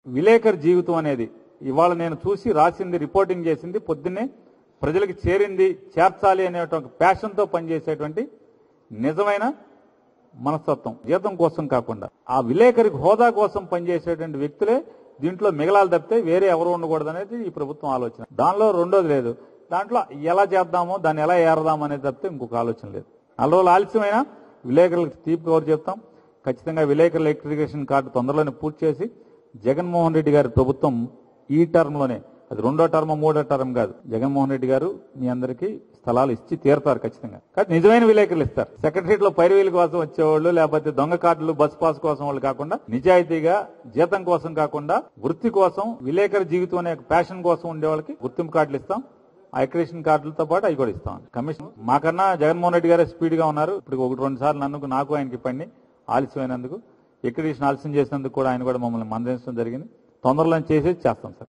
విలేకరి జీవితం అనేది ఇవాళ నేను చూసి రాసింది రిపోర్టింగ్ చేసింది పొద్దున్నే ప్రజలకు చేరింది చేర్చాలి అనేటువంటి ప్యాషన్తో పనిచేసేటువంటి నిజమైన మనస్తత్వం జీతం కోసం కాకుండా ఆ విలేకరికి హోదా కోసం పనిచేసేటువంటి వ్యక్తులే దీంట్లో మిగలాలి తప్పితే వేరే ఎవరు ఉండకూడదు అనేది ఈ ప్రభుత్వం ఆలోచన దానిలో రెండోది లేదు దాంట్లో ఎలా చేద్దామో దాన్ని ఎలా ఏరదాం అనేది తప్పితే ఇంకొక ఆలోచన లేదు నాలుగు రోజులు ఆలస్యమైనా విలేకరులకు తీపి కవర్ చెప్తాం ఖచ్చితంగా విలేకరుల ఎలక్ట్రిఫికేషన్ కార్డు తొందరలోనే పూర్తి చేసి జగన్మోహన్ రెడ్డి గారి ప్రభుత్వం ఈ టర్మ్ లోనే అది రెండో టర్మ్ మూడో టర్మ్ కాదు జగన్మోహన్ రెడ్డి గారు మీ అందరికీ స్థలాలు ఇచ్చి తీరతారు ఖచ్చితంగా కానీ నిజమైన విలేకరులు ఇస్తారు సెక్రటరియట్ లో పైరవీల కోసం వచ్చేవాళ్ళు లేకపోతే దొంగ కార్డులు బస్ పాస్ కోసం వాళ్ళు కాకుండా నిజాయితీగా జీతం కోసం కాకుండా వృత్తి కోసం విలేకరు జీవితం అనే ప్యాషన్ కోసం ఉండే వాళ్ళకి గుర్తింపు కార్డులు ఇస్తాం ఆ ఎక్రేషన్ కార్డులతో పాటు అవి కూడా ఇస్తాం కమిషన్ మాకన్నా జగన్మోహన్ రెడ్డి గారే స్పీడ్ గా ఉన్నారు ఇప్పుడు ఒకటి రెండు సార్లు నన్ను నాకు ఆయనకి పని ఆలస్యమైనందుకు ఎక్రేషన్ ఆలస్యం చేసినందుకు కూడా ఆయన కూడా మమ్మల్ని మందలించడం జరిగింది తొందరలో చేసేది చేస్తాం సార్